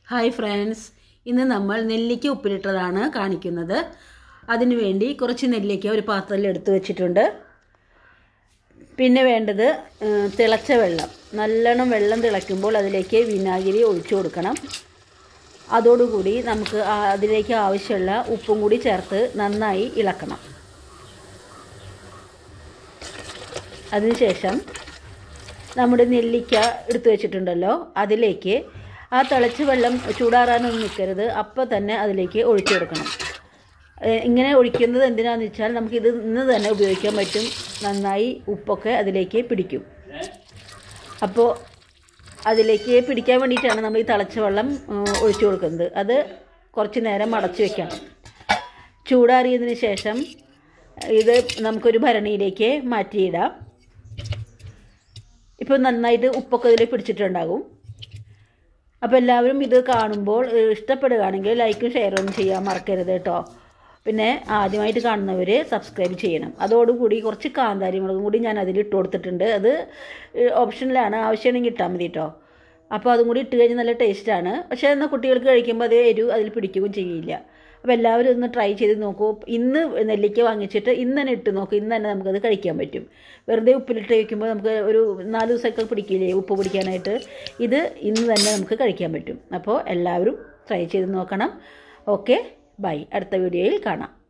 hi friends ഇന്ന് നമ്മൾ നെല്ലിക്ക ഉപ്പിലിട്ടതാണ് കാണിക്കുന്നത് അതിനു വേണ്ടി കുറച്ച് നെല്ലിക്ക ഒരു പാത്രത്തിൽ എടുത്തു വെച്ചിട്ടുണ്ട് പിന്നെ വേണ്ടത് ഏഹ്, തിളച്ച വെള്ളം നല്ലോണം വെള്ളം തിളയ്ക്കുമ്പോൾ അതിലേക്ക് വിനാഗിരി ഒഴിച്ചു കൊടുക്കണം അതോടുകൂടി നമുക്ക് ആ- അതിലേക്ക് ആവശ്യമുള്ള ഉപ്പും കൂടി ചേർത്ത് നന്നായി ഇളക്കണം അതിനുശേഷം നമ്മുടെ നെല്ലിക്ക എടുത്തു വെച്ചിട്ടുണ്ടല്ലോ അതിലേക്ക് ആ തിളച്ച വെള്ളം ചൂടാറാനൊന്നും നിൽക്കരുത് അപ്പോൾ തന്നെ അതിലേക്ക് ഒഴിച്ചു കൊടുക്കണം ഏഹ് ഇങ്ങനെ ഒഴിക്കുന്നത് എന്തിനാണെന്ന് വെച്ചാൽ നമുക്കിത് ഇന്ന് തന്നെ ഉപയോഗിക്കാൻ പറ്റും നന്നായി ഉപ്പൊക്കെ അതിലേക്ക് പിടിക്കും അപ്പോൾ അതിലേക്ക് പിടിക്കാൻ വേണ്ടിയിട്ടാണ് നമ്മൾ ഈ തിളച്ച വെള്ളം ഏഹ്, ഒഴിച്ചു കൊടുക്കുന്നത് അത് കുറച്ച് നേരം അടച്ചു വെക്കണം ചൂടാറിയതിന് ശേഷം ഇത് നമുക്കൊരു ഭരണിയിലേക്ക് മാറ്റിയിടാം ഇപ്പോൾ നന്നായിട്ട് ഉപ്പൊക്കെ ഇതിൽ പിടിച്ചിട്ടുണ്ടാകും അപ്പോൾ എല്ലാവരും ഇത് കാണുമ്പോൾ ഏഹ്, ഇഷ്ടപ്പെടുകയാണെങ്കിൽ ലൈക്കും ഷെയറും ചെയ്യാൻ മറക്കരുത് കേട്ടോ പിന്നെ ആദ്യമായിട്ട് കാണുന്നവർ സബ്സ്ക്രൈബ് ചെയ്യണം അതോടുകൂടി കുറച്ച് കാന്താരി മുളകും കൂടി ഞാൻ അതിൽ ഇട്ട് കൊടുത്തിട്ടുണ്ട് അത് ഏഹ്, ഓപ്ഷനിലാണ് ആവശ്യമാണെങ്കിൽ ഇട്ടാൽ മതി കേട്ടോ അപ്പോൾ അതും കൂടി ഇട്ട് കഴിഞ്ഞാൽ നല്ല ടേസ്റ്റാണ് പക്ഷേ എന്നാൽ കുട്ടികൾക്ക് കഴിക്കുമ്പോൾ അത് എരിവ് അതിൽ പിടിക്കുകയും ചെയ്യില്ല അപ്പോൾ എല്ലാവരും ഒന്ന് ട്രൈ ചെയ്ത് നോക്കൂ ഇന്ന് നെല്ലിക്ക വാങ്ങിച്ചിട്ട് ഇന്ന് തന്നെ ഇട്ട് നോക്കൂ ഇന്ന് തന്നെ നമുക്കത് കഴിക്കാൻ പറ്റും വെറുതെ ഉപ്പിലിട്ട് വയ്ക്കുമ്പോൾ നമുക്ക് ഒരു നാല് ദിവസമൊക്കെ പിടിക്കില്ലേ ഉപ്പ് പിടിക്കാനായിട്ട് ഇത് ഇന്ന് തന്നെ നമുക്ക് കഴിക്കാൻ പറ്റും അപ്പോൾ എല്ലാവരും ട്രൈ ചെയ്ത് നോക്കണം ഓക്കെ ബൈ അടുത്ത വീഡിയോയിൽ കാണാം